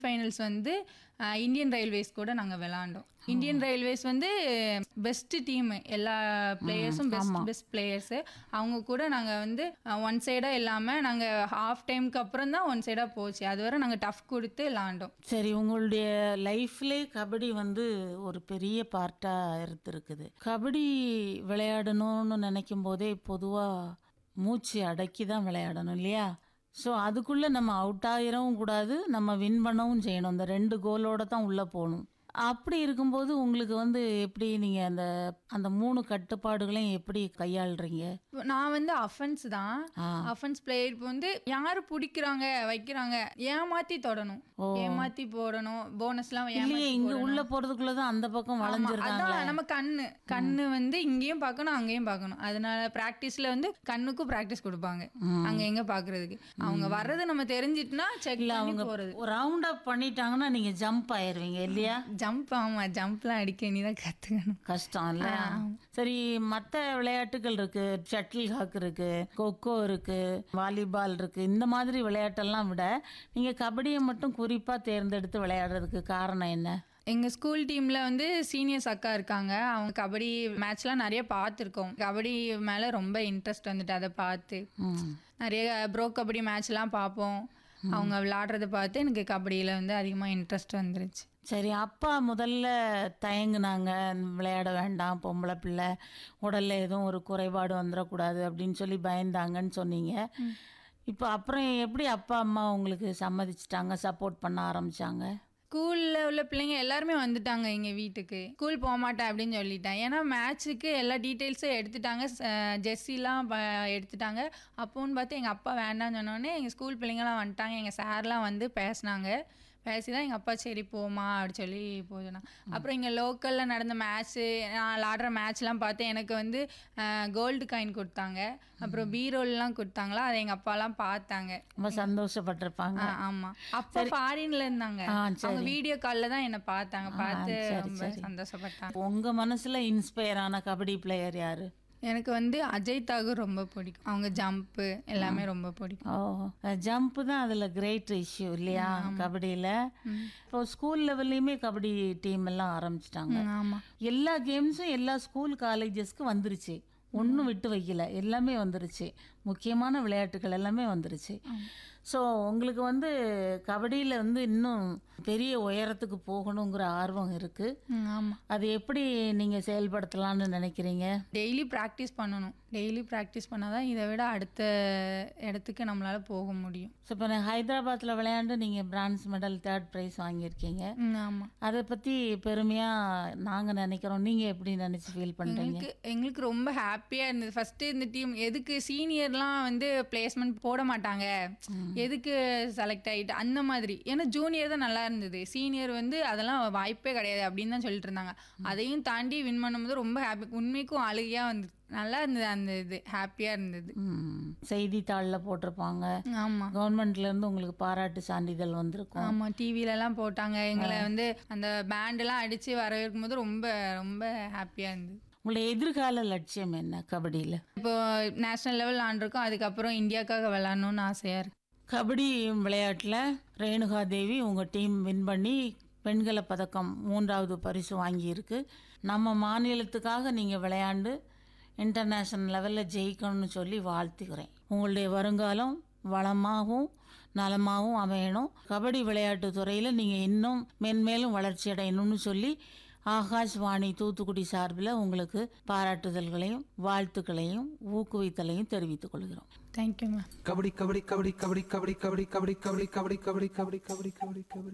Finals வந்து அஹ், Indian railways கூட நாங்கள் விளாண்டோம் இந்தியன் ரயில்வேஸ் வந்து பெஸ்ட் டீம் எல்லா பிளேயர்ஸும் பெஸ்ட் பெஸ்ட் பிளேயர்ஸு அவங்க கூட நாங்கள் வந்து ஒன் சைடாக இல்லாமல் நாங்கள் ஹாஃப் டைமுக்கு அப்புறம் தான் ஒன் சைடாக போச்சு அதுவரை நாங்கள் டஃப் கொடுத்து விளாண்டோம் சரி உங்களுடைய லைஃப்லே கபடி வந்து ஒரு பெரிய பார்ட்டாக இருந்திருக்குது கபடி விளையாடணும்னு நினைக்கும் போதே பொதுவாக மூச்சு அடக்கி தான் விளையாடணும் இல்லையா ஸோ அதுக்குள்ளே நம்ம அவுட் ஆகிடவும் கூடாது நம்ம வின் பண்ணவும் செய்யணும் இந்த ரெண்டு கோலோட தான் உள்ளே போகணும் அப்படி இருக்கும்போது உங்களுக்கு வந்து எப்படி நீங்கள் அந்த அந்த மூணு கட்டுப்பாடுகளையும் எப்படி கையாளுறீங்க நான் வந்து அஃபென்ஸ் தான் ஆ அஃபென்ஸ் பிளேயர் இப்போ வந்து யார் பிடிக்கிறாங்க வைக்கிறாங்க ஏமாத்தி தொடணும் ஏமாத்தி போடணும் போனஸ்லாம் இல்லையே ஏமாத்தி இங்கே உள்ளே போகிறதுக்குள்ளே தான் அந்த பக்கம் வளைஞ்சிருக்காங்க அதான் நம்ம கண்ணு கண்ணு வந்து இங்கேயும் பார்க்கணும் அங்கேயும் பார்க்கணும் அதனால பிராக்டிஸ்ல வந்து கண்ணுக்கும் பிராக்டிஸ் கொடுப்பாங்க அங்க எங்க பாக்குறதுக்கு அவங்க வர்றது நம்ம தெரிஞ்சிட்டுனா செக் பண்ணி போறது ஒரு ரவுண்ட் அப் பண்ணிட்டாங்கன்னா நீங்கள் ஜம்ப் ஆயிருவீங்க இல்லையா ஜம்ப் ஆமா ஜம்ப்லாம் அடிக்க நீ தான் கத்துக்கணும் கஷ்டம் இல்ல சரி மற்ற விளையாட்டுகள் இருக்கு ஷட்டில் ஹாக் இருக்கு கொக்கோ இருக்கு வாலிபால் இருக்கு இந்த மாதிரி விளையாட்டெல்லாம் விட நீங்க கபடியை மட்டும் குறிப்பா தேர்ந்தெடுத்து விளையாடுறதுக்கு காரணம் என்ன எங்க ஸ்கூல் டீம்ல வந்து சீனியர்ஸ் அக்கா இருக்காங்க அவங்க கபடி மேட்ச்லாம் நிறைய பார்த்துருக்கோம் கபடி மேல ரொம்ப இன்ட்ரெஸ்ட் வந்துட்டு அதை பார்த்து ம். நிறைய ப்ரோ கபடி மேட்ச்லாம் பார்ப்போம் அவங்க விளையாடுறத பார்த்து எனக்கு கபடியில வந்து அதிகமா இன்ட்ரெஸ்ட் வந்துருச்சு சரி அப்பா முதல்ல தயங்குனாங்க விளையாட வேண்டாம் பொம்பளை பிள்ளை உடல்ல எதுவும் ஒரு குறைபாடு வந்துடக்கூடாது அப்படின்னு சொல்லி பயந்தாங்கன்னு சொன்னீங்க இப்போ அப்புறம் எப்படி அப்பா அம்மா உங்களுக்கு சம்மதிச்சிட்டாங்க சப்போர்ட் பண்ண ஆரம்பிச்சாங்க ஸ்கூல்ல உள்ள பிள்ளைங்க எல்லாருமே வந்துட்டாங்க எங்க வீட்டுக்கு ஸ்கூல் போக மாட்டேன் அப்படின்னு சொல்லிட்டேன் ஏன்னா மேட்ச்சுக்கு எல்லா டீட்டெயில்ஸும் எடுத்துட்டாங்க ஜெர்சிலாம் எடுத்துட்டாங்க அப்போன்னு பார்த்து எங்கள் அப்பா வேண்டாம்னு சொன்னோடனே எங்கள் ஸ்கூல் பிள்ளைங்கலாம் வந்துட்டாங்க எங்கள் சார்லாம் வந்து பேசினாங்க பேசி தான் எங்கள் அப்பா சரி போமா அப்படி சொல்லி போதுனா அப்புறம் இங்கே லோக்கலில் நடந்த மேட்ச்சு நான் விளாடுற மேட்ச்லாம் பார்த்து எனக்கு வந்து கோல்டு காயின் கொடுத்தாங்க அப்புறம் பீரோல்லாம் கொடுத்தாங்களா அதை எங்கள் அப்பாலாம் பார்த்தாங்க ரொம்ப சந்தோஷப்பட்டிருப்பாங்க ஆ, ஆமா அப்ப ஃபாரின்ல இருந்தாங்க ஆ, அவங்க வீடியோ கால்ல தான் என்ன பார்த்தாங்க பார்த்து சரி, ரொம்ப சரி. சந்தோஷப்பட்டாங்க உங்க மனசுல இன்ஸ்பயர் ஆன கபடி பிளேயர் யாரு எனக்கு வந்து அஜய் தாகூர் ரொம்ப பிடிக்கும் அவங்க ஜம்ப்பு எல்லாமே ரொம்ப பிடிக்கும் ஓ ஜம்ப் தான் அதுல கிரேட் இஷ்யூ இல்லையா கபடியில இப்போ ஸ்கூல் லெவல்லையுமே கபடி டீம் எல்லாம் ஆரம்பிச்சிட்டாங்க ம், ஆமா எல்லா கேம்ஸும் எல்லா ஸ்கூல் காலேஜஸ்க்கு வந்துருச்சு ஒன்றும் விட்டு வைக்கல எல்லாமே வந்துருச்சு முக்கியமான விளையாட்டுகள் எல்லாமே வந்துருச்சு ஸோ உங்களுக்கு வந்து கபடியில் வந்து இன்னும் பெரிய உயரத்துக்கு போகணுங்கிற ஆர்வம் இருக்குது ம், ஆமா அது எப்படி நீங்கள் செயல்படுத்தலாம்னு நினைக்கிறீங்க டெய்லி ப்ராக்டிஸ் பண்ணணும் டெய்லி ப்ராக்டிஸ் பண்ணாதான் இதை விட அடுத்த இடத்துக்கு நம்மளால போக முடியும் ஸோ இப்போ ஹைதராபாத்தில் விளையாண்டு நீங்கள் பிரான்ஸ் மெடல் தேர்ட் ப்ரைஸ் வாங்கியிருக்கீங்க ம், ஆமா அதை பற்றி பெருமையாக நாங்கள் நினைக்கிறோம் நீங்கள் எப்படி நினச்சி ஃபீல் பண்ணுறீங்க எங்களுக்கு எங்களுக்கு ரொம்ப ஹாப்பியாக இருந்தது ஃபஸ்ட்டு இந்த டீம் எதுக்கு சீனியர்லாம் வந்து பிளேஸ்மெண்ட் போட மாட்டாங்க எதுக்கு செலக்ட் ஆகிட்டு அந்த மாதிரி ஏன்னா ஜூனியர் தான் நல்லா இருந்தது சீனியர் வந்து அதெல்லாம் வாய்ப்பே கிடையாது அப்படின்னு தான் சொல்லிட்டு இருந்தாங்க அதையும் தாண்டி வின் பண்ணும்போது ரொம்ப ஹாப்பி உண்மைக்கும் அழுகையாக வந்து நல்லா இருந்தது அந்த இது ஹாப்பியாக இருந்தது ம், செய்தித்தாளில் போட்டிருப்பாங்க ஆமாம் கவர்மெண்ட்லேருந்து உங்களுக்கு பாராட்டு சான்றிதழ் வந்திருக்கும் ஆமாம் டிவிலலாம் போட்டாங்க எங்களை வந்து அந்த பேண்டெல்லாம் அடித்து வரவேற்கும் போது ரொம்ப ரொம்ப ஹாப்பியாக இருந்தது உங்களுடைய எதிர்கால லட்சியம் என்ன கபடியில் இப்போ நேஷ்னல் லெவல் ஆண்டிருக்கோம் அதுக்கப்புறம் இந்தியாக்காக விளாட்ணுன்னு ஆசையாக இருக்கு கபடி விளையாட்டில் ரேணுகா தேவி உங்கள் டீம் வின் பண்ணி பெண்களை பதக்கம் மூன்றாவது பரிசு வாங்கியிருக்கு நம்ம மாநிலத்துக்காக நீங்கள் விளையாண்டு இன்டர்நேஷ்னல் லெவலில் ஜெயிக்கணும்னு சொல்லி வாழ்த்துக்கிறேன் உங்களுடைய வருங்காலம் வளமாகவும் நலமாகவும் அமையணும் கபடி விளையாட்டு துறையில் நீங்கள் இன்னும் மென்மேலும் வளர்ச்சி அடையணும்னு சொல்லி ஆகாஷ்வாணி தூத்துக்குடி சார்பில் உங்களுக்கு பாராட்டுதல்களையும் வாழ்த்துக்களையும் ஊக்குவித்தலையும் தெரிவித்துக் கொள்கிறோம் தேங்க்யூ மேம் கபடி கபடி கபடி கபடி கபடி கபடி கபடி கபடி கபடி கபடி கபடி கபடி கபடி கபடி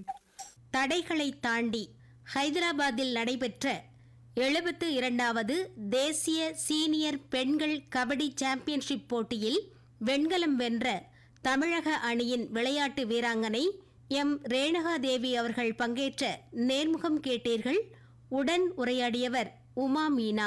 தடைகளை தாண்டி ஹைதராபாத்தில் நடைபெற்ற எழுபத்து இரண்டாவது தேசிய சீனியர் பெண்கள் கபடி சாம்பியன்ஷிப் போட்டியில் வெண்கலம் வென்ற தமிழக அணியின் விளையாட்டு வீராங்கனை எம் ரேணுகாதேவி அவர்கள் பங்கேற்ற நேர்முகம் கேட்டீர்கள் உடன் உரையாடியவர் உமா மீனா